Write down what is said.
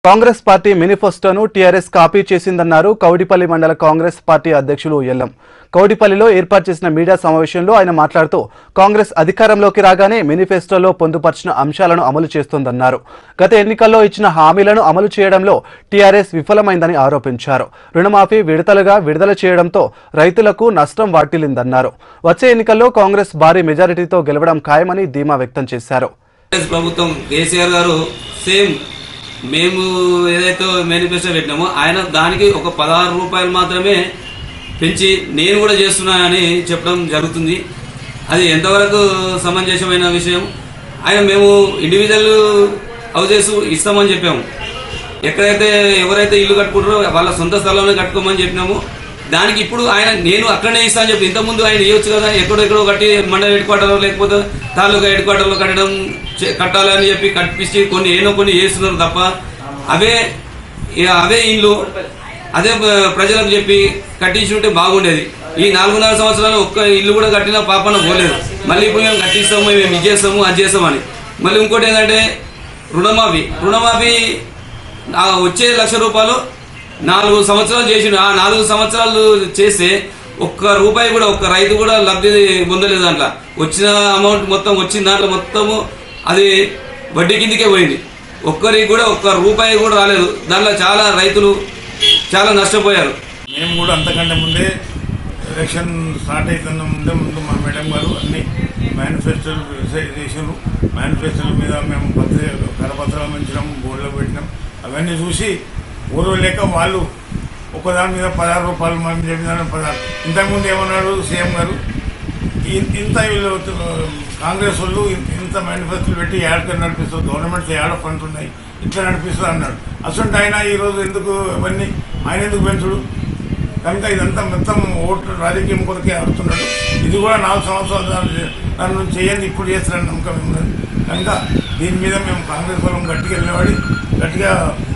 Congress party మేనిఫెస్టోను TRS copy చేసిందన్నారు కౌడిపల్లి మండల కాంగ్రెస్ పార్టీ అధ్యక్షులు ఎల్లం కౌడిపల్లిలో ఏర్పాటు చేసిన మీడియా సమావేశంలో ఆయన మాట్లాడుతూ కాంగ్రెస్ అధికారంలోకి రాగానే మేనిఫెస్టోలో పొందుపరిచిన అంశాలను అమలు చేస్తోందన్నారు గత ఎన్నికల్లో ఇచ్చిన హామీలను అమలు చేయడంలో టీఆర్ఎస్ విఫలమైందని ఆరోపించారు రుణమాఫీ విడతలుగా విడుదల చేయడంతో రైతులకు నష్టం వాటిల్లిందన్నారు వచ్చే ఎన్నికల్లో కాంగ్రెస్ భారీ మెజారిటీతో గెలవడం ఖాయమని ధీమా వ్యక్తం చేశారు కాంగ్రెస్ ప్రభుత్వం కేసీఆర్ గారు సేమ్ మేము ఏదైతే మేనిఫెస్టో పెట్టినామో ఆయన దానికి ఒక పదహారు రూపాయలు మాత్రమే పెంచి నేను కూడా చేస్తున్నానని చెప్పడం జరుగుతుంది అది ఎంతవరకు సమంజసమైన విషయం ఆయన మేము ఇండివిజువల్ హౌసెస్ ఇస్తామని చెప్పాము ఎక్కడైతే ఎవరైతే ఇల్లు కట్టుకుంటారో వాళ్ళ సొంత స్థలంలో కట్టుకోమని చెప్పినాము దానికి ఇప్పుడు ఆయన నేను అక్కడనే ఇస్తాను చెప్పి ఇంతకుముందు ఆయన ఇవ్వచ్చు కదా ఎక్కడో ఎక్కడో కట్టి మండల హెడ్ క్వార్టర్లో లేకపోతే తాలూకా హెడ్ క్వార్టర్లో కట్టడం చే- కట్టాలని చెప్పి కట్టించి కొన్ని ఏనో కొన్ని చేస్తున్నారు తప్ప అవే ఇక అవే ఇల్లు అదే ప- ప్రజలకు చెప్పి కట్టించుంటే బాగుండేది ఈ నాలుగున్నర సంవత్సరాలు ఒక్క ఇల్లు కూడా కట్టినా పాపన పోలేదు మళ్ళీ ఇప్పుడు మేము కట్టిస్తాము మేము ఇది చేస్తాము అది చేస్తామని మళ్ళీ ఇంకోటి ఏంటంటే రుణమాఫీ రుణమాఫీ ఆ వచ్చే లక్ష రూపాయలు నాలుగు సంవత్సరాలు చేసిండు ఆ నాలుగు సంవత్సరాలు చేస్తే ఒక్క రూపాయి కూడా ఒక్క రైతు కూడా లబ్ధి పొందలేదు దాంట్లో వచ్చిన అమౌంట్ మొత్తం వచ్చిన దాంట్లో మొత్తము అది వడ్డీ కిందకే పోయింది ఒక్కరికి కూడా ఒక్క రూపాయి కూడా రాలేదు దాంట్లో చాలా రైతులు చాలా నష్టపోయారు మేము కూడా అంతకంటే ముందే ఎలక్షన్ స్టార్ట్ అవుతున్న ముందే ముందు మా మేడం గారు అన్ని మేనిఫెస్టోలు చేసారు మేనిఫెస్టోల మీద మేము పత్రిక కరపత్రాలు పెంచడం బోర్డులో పెట్టినాం అవన్నీ చూసి ఊరు లేక వాళ్ళు ఒకదాని మీద పదహారు రూపాయలు మనం చెప్పిన పదహారు ఇంతకుముందు ఏమన్నాడు సీఎం గారు ఇ- ఇంత వీళ్ళు కాంగ్రెస్ వాళ్ళు ఇన్- ఇంత మేనిఫెస్టోలు పెట్టి ఏడకి నడిపిస్తారు గవర్నమెంట్ ఏడ ఫండ్స్ ఉన్నాయి ఇట్లా నడిపిస్తారు అన్నాడు అసలు ఆయన ఈరోజు ఎందుకు ఇవన్నీ ఆయన ఎందుకు పెంచుడు కనుక ఇదంతా మొత్తం ఓట్లు రాజకీయం కొరకే ఆడుతున్నాడు ఇది కూడా నాలుగు సంవత్సరాలు దాన్ని నన్ను చేయండి ఇప్పుడు చేస్తారని నమ్మకం ఉన్నది కనుక దీని మీద మేము కాంగ్రెస్ వాళ్ళం గట్టిగా నిలబడి గట్టిగా